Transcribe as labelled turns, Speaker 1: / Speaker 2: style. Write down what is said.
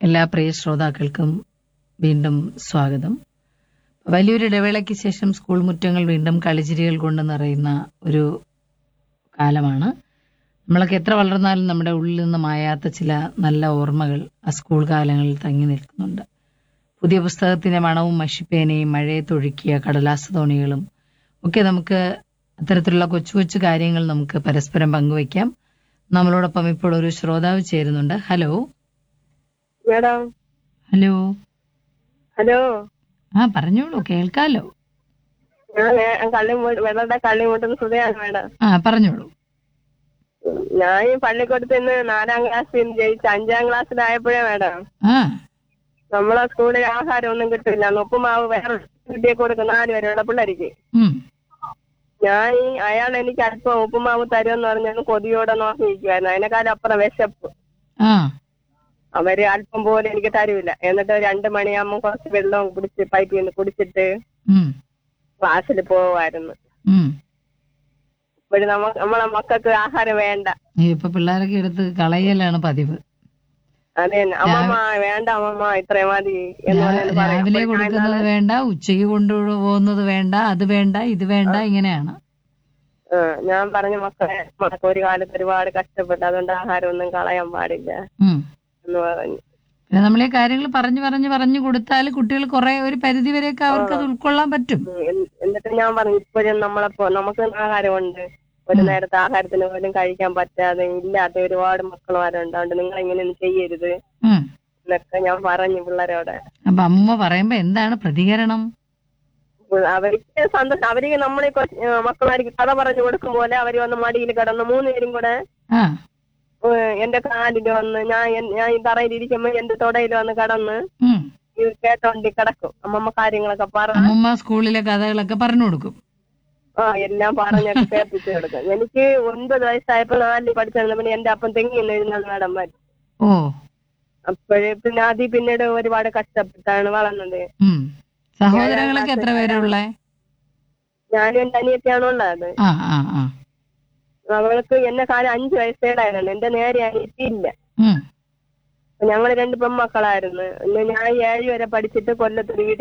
Speaker 1: എല്ലാ പ്രിയ ശ്രോതാക്കൾക്കും വീണ്ടും സ്വാഗതം വലിയൊരു ഇടവേളയ്ക്ക് ശേഷം സ്കൂൾ മുറ്റങ്ങൾ വീണ്ടും കളിച്ചിരികൾ കൊണ്ട് നിറയുന്ന ഒരു കാലമാണ് നമ്മളൊക്കെ എത്ര വളർന്നാലും നമ്മുടെ ഉള്ളിൽ നിന്ന് മായാത്ത ചില നല്ല ഓർമ്മകൾ ആ സ്കൂൾ കാലങ്ങളിൽ തങ്ങി നിൽക്കുന്നുണ്ട് പുതിയ പുസ്തകത്തിന്റെ മണവും മഷിപ്പേനയും മഴയത്തൊഴുക്കിയ കടലാസ് തോണികളും ഒക്കെ നമുക്ക് അത്തരത്തിലുള്ള കൊച്ചു കൊച്ചു കാര്യങ്ങൾ നമുക്ക് പരസ്പരം പങ്കുവയ്ക്കാം നമ്മളോടൊപ്പം ഇപ്പോൾ ഒരു ശ്രോതാവ് ചേരുന്നുണ്ട് ഹലോ
Speaker 2: മേഡം
Speaker 1: ഹലോ
Speaker 2: ഹലോ
Speaker 1: ആ പറഞ്ഞോളൂ കേൾക്കാലോ
Speaker 2: ഞാൻ വേ- കള്ളിമൂട് വെള്ളയുടെ കള്ളിമൂട്ടുന്ന സുധയാണ് മേഡം
Speaker 1: ആ പറഞ്ഞോളൂ
Speaker 2: ഞാൻ ഈ പള്ളിക്കൂടത്തിൽ നിന്ന് നാലാം ക്ലാസ്സിൽ നിന്ന് ജയിച്ച് അഞ്ചാം ക്ലാസ്സിലായപ്പോഴേ മേഡം
Speaker 1: ആ
Speaker 2: നമ്മളെ സ്കൂളിൽ ആഹാരം ഒന്നും കിട്ടില്ല ഉപ്പുമാവ് വേറെ കിട്ടിയെ കൊടുക്കും നാല് വരെയുള്ള പിള്ളേർക്ക്
Speaker 1: ഉം
Speaker 2: ഞാൻ ഈ അയാൾ എനിക്ക് അല്പം ഉപ്പുമാവ് തരുമെന്ന് പറഞ്ഞാൽ കൊതിയോടെ നോക്കിയിരിക്കുവായിരുന്നു അതിനെക്കാളും അപ്പുറം വിശപ്പ്
Speaker 1: ആ
Speaker 2: അവര് അല്പം പോലും എനിക്ക് തരൂല എന്നിട്ട് രണ്ട് മണിയാകുമ്പോൾ കുറച്ച് വെള്ളവും കുടിച്ച് പൈപ്പിൽ നിന്ന് കുടിച്ചിട്ട്
Speaker 1: ഉം
Speaker 2: ക്ലാസ്സിൽ പോവായിരുന്നു
Speaker 1: ഉം
Speaker 2: ഇപ്പോഴും നമ്മ നമ്മളെ മക്കൾക്ക് ആഹാരം വേണ്ട
Speaker 1: ഈ ഇപ്പൊ പിള്ളേരൊക്കെ എടുത്ത് കളയലാണ് പതിവ്
Speaker 2: അതെ അമ്മമ്മ വേണ്ട അമ്മമ്മ ഇത്രയും മതി എന്ന്
Speaker 1: രാ-
Speaker 2: പറഞ്ഞിട്ട് പറയും.
Speaker 1: രാവിലെ
Speaker 2: അപ്പോൾ ഞാൻ
Speaker 1: കൊടുക്കുന്നത് വേണ്ട ഉച്ചയ്ക്ക് കൊണ്ടുപോകുന്നത് വേണ്ട അത് വേണ്ട ഇത് വേണ്ട ഇങ്ങനെയാണ്
Speaker 2: ആ, ഞാൻ പറഞ്ഞു മക്കളെ മക്കൾ ഒരു കാലത്ത് ഒരുപാട് കഷ്ടപ്പെട്ടു അതുകൊണ്ട് ആഹാരം ഒന്നും കളയാൻ പാടില്ല
Speaker 1: ഉം
Speaker 2: എന്ന് പറഞ്ഞു
Speaker 1: പിന്നെ നമ്മൾ ഈ കാര്യങ്ങൾ പറഞ്ഞു പറഞ്ഞു പറഞ്ഞു കൊടുത്താൽ കുട്ടികൾ കുറെ ഒരു പരിധി വരെയൊക്കെ അവർക്ക് അത് ഉൾക്കൊള്ളാൻ പറ്റും
Speaker 2: ഉം, എൻ- എന്നിട്ട് ഞാൻ പറഞ്ഞു ഇപ്പോഴും നമ്മളെപ്പോ നമുക്ക് ആഹാരമുണ്ട് ഒരു നേരത്തെ ആഹാരത്തിന് പോലും കഴിക്കാൻ പറ്റാതെ ഇല്ലാത്ത ഒരുപാട് മക്കളുമാരുണ്ട് അതുകൊണ്ട് നിങ്ങൾ ഇങ്ങനെയൊന്നും ചെയ്യരുത്
Speaker 1: ഉം
Speaker 2: എന്നൊക്കെ ഞാൻ പറഞ്ഞു പിള്ളേരോട്
Speaker 1: അപ്പൊ അമ്മ പറയുമ്പോ എന്താണ് പ്രതികരണം
Speaker 2: ഉം, അവർക്ക് സന്തോഷം അവർക്ക് നമ്മളെ മക്കളാർക്ക് കഥ പറഞ്ഞു കൊടുക്കും പോലെ അവര് വന്ന് മടിയിൽ കിടന്ന് മൂന്ന് പേരും കൂടെ
Speaker 1: ആ
Speaker 2: ഏഹ് എന്റെ കാലിൽ വന്ന് ഞാൻ എൻ- ഞാൻ ഈ തറയിൽ ഇരിക്കുമ്പോ എന്റെ തുടയിൽ വന്ന് കടന്ന്
Speaker 1: ഉം
Speaker 2: ഇത് കേട്ടോണ്ടി കിടക്കും അമ്മമ്മ കാര്യങ്ങളൊക്കെ പറ
Speaker 1: അമ്മമ്മ സ്കൂളിലെ കഥകളൊക്കെ പറഞ്ഞു കൊടുക്കും
Speaker 2: ആ എല്ലാം പറഞ്ഞൊക്കെ കേൾപ്പിച്ചു കൊടുക്കും എനിക്ക് ഒൻപത് വയസ്സായപ്പോ നാലിൽ പഠിച്ചിരുന്ന പിന്നെ എന്റെ അപ്പം തെങ്ങി എഴുതുന്നത് മാഡം
Speaker 1: ഓ
Speaker 2: അപ്പോഴേ പിന്നെ അതി പിന്നീട് ഒരുപാട് കഷ്ടപ്പെട്ടാണ് വളർന്നത്
Speaker 1: ഉം സഹോദരങ്ങളൊക്കെ എത്ര പേരുള്ളേ
Speaker 2: ഞാനും എന്റെ അനിയത്തിയാണ് ഉള്ളത്
Speaker 1: ആ ആ ആ
Speaker 2: അവൾക്ക് എന്നെ കാലം അഞ്ചു വയസ്സേടായിരുന്നു എന്റെ നേരെ അനിയത്തിയില്ല
Speaker 1: ഉം
Speaker 2: ഞങ്ങൾ രണ്ട് പെൺമക്കളായിരുന്നു പിന്നെ ഞാൻ ഏഴ് വരെ പഠിച്ചിട്ട് കൊല്ലത്തൊരു വീട്ടിൽ